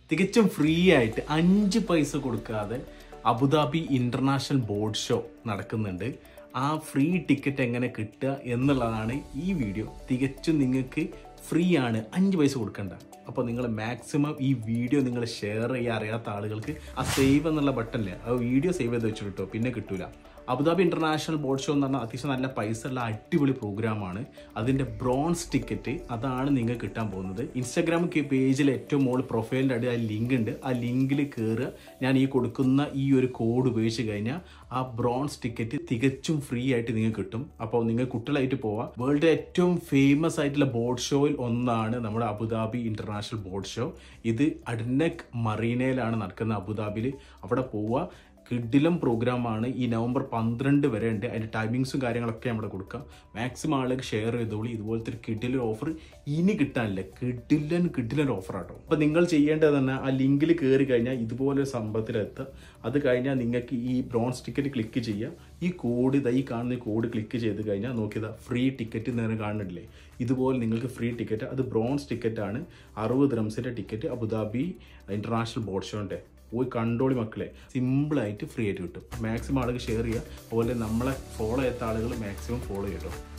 തികച്ചും ഫ്രീ ആയിട്ട് അഞ്ച് പൈസ കൊടുക്കാതെ അബുദാബി ഇന്റർനാഷണൽ ബോർഡ് ഷോ നടക്കുന്നുണ്ട് ആ ഫ്രീ ടിക്കറ്റ് എങ്ങനെ കിട്ടുക എന്നുള്ളതാണ് ഈ വീഡിയോ തികച്ചും നിങ്ങൾക്ക് ഫ്രീ ആണ് അഞ്ച് പൈസ കൊടുക്കണ്ട അപ്പോൾ നിങ്ങൾ മാക്സിമം ഈ വീഡിയോ നിങ്ങൾ ഷെയർ ചെയ്യാൻ അറിയാത്ത ആളുകൾക്ക് ആ സേവ് എന്നുള്ള ബട്ടണില്ലേ ആ വീഡിയോ സേവ് ചെയ്ത് വെച്ചിട്ട് കിട്ടും പിന്നെ കിട്ടൂല അബുദാബി ഇന്റർനാഷണൽ ബോർഡ് ഷോ എന്ന് പറഞ്ഞാൽ അത്യാവശ്യം നല്ല പൈസ ഉള്ള അടിപൊളി പ്രോഗ്രാമാണ് അതിന്റെ ബ്രോൺസ് ടിക്കറ്റ് അതാണ് നിങ്ങൾക്ക് കിട്ടാൻ പോകുന്നത് ഇൻസ്റ്റാഗ്രാം പേജിൽ ഏറ്റവും മുകളിൽ പ്രൊഫൈലിൻ്റെ അടി ആ ലിങ്ക് ഉണ്ട് ആ ലിങ്കിൽ കയറുക ഞാൻ ഈ കൊടുക്കുന്ന ഈ ഒരു കോഡ് ഉപയോഗിച്ച് കഴിഞ്ഞാൽ ആ ബ്രോൺസ് ടിക്കറ്റ് തികച്ചും ഫ്രീ ആയിട്ട് നിങ്ങൾക്ക് കിട്ടും അപ്പോൾ നിങ്ങൾ കുട്ടികളായിട്ട് പോവാം വേൾഡ് ഏറ്റവും ഫേമസ് ആയിട്ടുള്ള ബോർഡ് ഷോയിൽ ഒന്നാണ് നമ്മുടെ അബുദാബി ഇന്റർനാഷണൽ ബോർഡ് ഷോ ഇത് അഡ്നക് മറീനയിലാണ് നടക്കുന്നത് അബുദാബിയിൽ അവിടെ പോവുക കിഡിലം പ്രോഗ്രാമാണ് ഈ നവംബർ പന്ത്രണ്ട് വരെ ഉണ്ട് അതിൻ്റെ ടൈമിങ്സും കാര്യങ്ങളൊക്കെ നമ്മുടെ കൊടുക്കാം മാക്സിമം ആളുകൾ ഷെയർ ചെയ്തോളി ഇതുപോലത്തെ ഒരു കിഡിലൻ ഓഫർ ഇനി കിട്ടാനില്ല കിഡിലൻ കിഡിലൻ ഓഫർ ആട്ടോ അപ്പോൾ നിങ്ങൾ ചെയ്യേണ്ടത് തന്നെ ആ ലിങ്കിൽ കയറി കഴിഞ്ഞാൽ ഇതുപോലെ സംഭവത്തിലെത്തുക അത് കഴിഞ്ഞാൽ നിങ്ങൾക്ക് ഈ ബ്രോൺസ് ടിക്കറ്റ് ക്ലിക്ക് ചെയ്യുക ഈ കോഡ് ഇതാ ഈ കാണുന്ന കോഡ് ക്ലിക്ക് ചെയ്ത് കഴിഞ്ഞാൽ നോക്കിയതാ ഫ്രീ ടിക്കറ്റ് നേരെ കാണുന്നില്ലേ ഇതുപോലെ നിങ്ങൾക്ക് ഫ്രീ ടിക്കറ്റ് അത് ബ്രോൺസ് ടിക്കറ്റ് ആണ് അറുപത് റംസിൻ്റെ ടിക്കറ്റ് അബുദാബി ഇന്റർനാഷണൽ ബോർഡ് ഷോൻ്റെ പോയി കണ്ടോളി മക്കളെ സിമ്പിളായിട്ട് ഫ്രീ ആയിട്ട് കിട്ടും മാക്സിമം ആളുകൾ ഷെയർ ചെയ്യുക അതുപോലെ നമ്മളെ ഫോളോ ചെയ്യാത്ത ആളുകൾ മാക്സിമം ഫോളോ ചെയ്യട്ടോ